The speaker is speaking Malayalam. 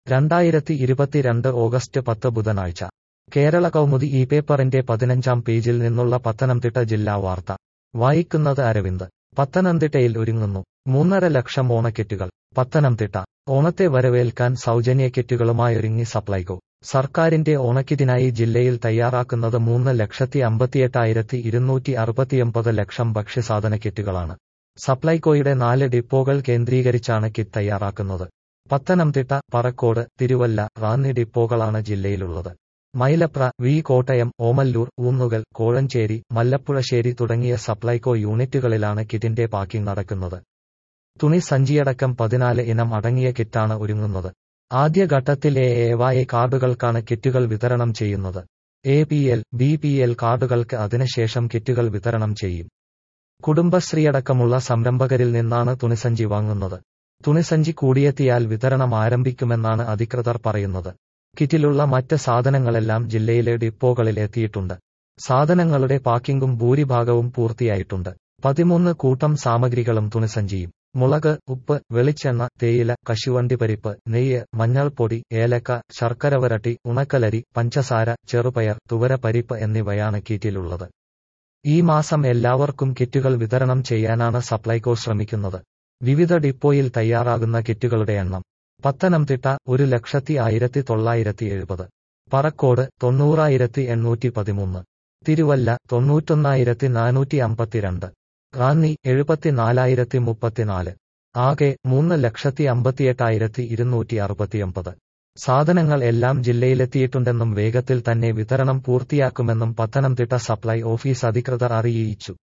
രണ്ടായിരത്തി ഇരുപത്തിരണ്ട് ഓഗസ്റ്റ് പത്ത് ബുധനാഴ്ച കേരള കൗമുദി ഈ പേപ്പറിന്റെ പതിനഞ്ചാം പേജിൽ നിന്നുള്ള പത്തനംതിട്ട ജില്ലാ വാർത്ത വായിക്കുന്നത് അരവിന്ദ് പത്തനംതിട്ടയിൽ ഒരുങ്ങുന്നു മൂന്നര ലക്ഷം ഓണക്കിറ്റുകൾ പത്തനംതിട്ട ഓണത്തെ വരവേൽക്കാൻ സൗജന്യ കിറ്റുകളുമായൊരുങ്ങി സപ്ലൈകോ സർക്കാരിന്റെ ഓണക്കിറ്റിനായി ജില്ലയിൽ തയ്യാറാക്കുന്നത് മൂന്ന് ലക്ഷത്തി അമ്പത്തിയെട്ടായിരത്തി ഇരുന്നൂറ്റി അറുപത്തിയൊമ്പത് ലക്ഷം ഭക്ഷ്യസാധന കിറ്റുകളാണ് സപ്ലൈകോയുടെ നാല് ഡിപ്പോകൾ കേന്ദ്രീകരിച്ചാണ് കിറ്റ് തയ്യാറാക്കുന്നത് പത്തനംതിട്ട പറക്കോട് തിരുവല്ല റാന്നി ഡിപ്പോകളാണ് ജില്ലയിലുള്ളത് മൈലപ്ര വി കോട്ടയം ഓമല്ലൂർ ഊന്നുകൽ കോഴഞ്ചേരി മല്ലപ്പുഴശ്ശേരി തുടങ്ങിയ സപ്ലൈകോ യൂണിറ്റുകളിലാണ് കിറ്റിന്റെ പാക്കിംഗ് നടക്കുന്നത് തുണി സഞ്ചിയടക്കം പതിനാല് ഇനം അടങ്ങിയ കിറ്റാണ് ഒരുങ്ങുന്നത് ആദ്യഘട്ടത്തിൽ എ എ വായ കാർഡുകൾക്കാണ് കിറ്റുകൾ വിതരണം ചെയ്യുന്നത് A P L B P L കാർഡുകൾക്ക് അതിനുശേഷം കിറ്റുകൾ വിതരണം ചെയ്യും കുടുംബശ്രീയടക്കമുള്ള സംരംഭകരിൽ നിന്നാണ് തുണിസഞ്ചി വാങ്ങുന്നത് തുണിസഞ്ചി കൂടിയെത്തിയാൽ വിതരണം ആരംഭിക്കുമെന്നാണ് അധികൃതർ പറയുന്നത് കിറ്റിലുള്ള മറ്റ് സാധനങ്ങളെല്ലാം ജില്ലയിലെ ഡിപ്പോകളിൽ എത്തിയിട്ടുണ്ട് സാധനങ്ങളുടെ പാക്കിംഗും ഭൂരിഭാഗവും പൂർത്തിയായിട്ടുണ്ട് പതിമൂന്ന് കൂട്ടം സാമഗ്രികളും തുണിസഞ്ചിയും മുളക് ഉപ്പ് വെളിച്ചെണ്ണ തേയില കശുവണ്ടിപ്പരിപ്പ് നെയ്യ് മഞ്ഞൾപ്പൊടി ഏലക്ക ശർക്കര വരട്ടി ഉണക്കലരി പഞ്ചസാര ചെറുപയർ തുവരപ്പരിപ്പ് എന്നിവയാണ് കിറ്റിലുള്ളത് ഈ മാസം എല്ലാവർക്കും കിറ്റുകൾ വിതരണം ചെയ്യാനാണ് സപ്ലൈകോ ശ്രമിക്കുന്നത് വിവിധ ഡിപ്പോയിൽ തയ്യാറാകുന്ന കിറ്റുകളുടെ എണ്ണം പത്തനംതിട്ട ഒരു ലക്ഷത്തി ആയിരത്തി തൊള്ളായിരത്തി എഴുപത് പറക്കോട് തൊണ്ണൂറായിരത്തി എണ്ണൂറ്റി പതിമൂന്ന് തിരുവല്ല തൊണ്ണൂറ്റൊന്നായിരത്തി നാനൂറ്റി അമ്പത്തിരണ്ട് റാന്നി എഴുപത്തിനാലായിരത്തി മുപ്പത്തിനാല് ആകെ മൂന്ന് ലക്ഷത്തി അമ്പത്തിയെട്ടായിരത്തി ഇരുന്നൂറ്റി അറുപത്തിയൊമ്പത് സാധനങ്ങൾ എല്ലാം ജില്ലയിലെത്തിയിട്ടുണ്ടെന്നും വേഗത്തിൽ തന്നെ വിതരണം പൂർത്തിയാക്കുമെന്നും പത്തനംതിട്ട സപ്ലൈ ഓഫീസ് അധികൃതർ അറിയിച്ചു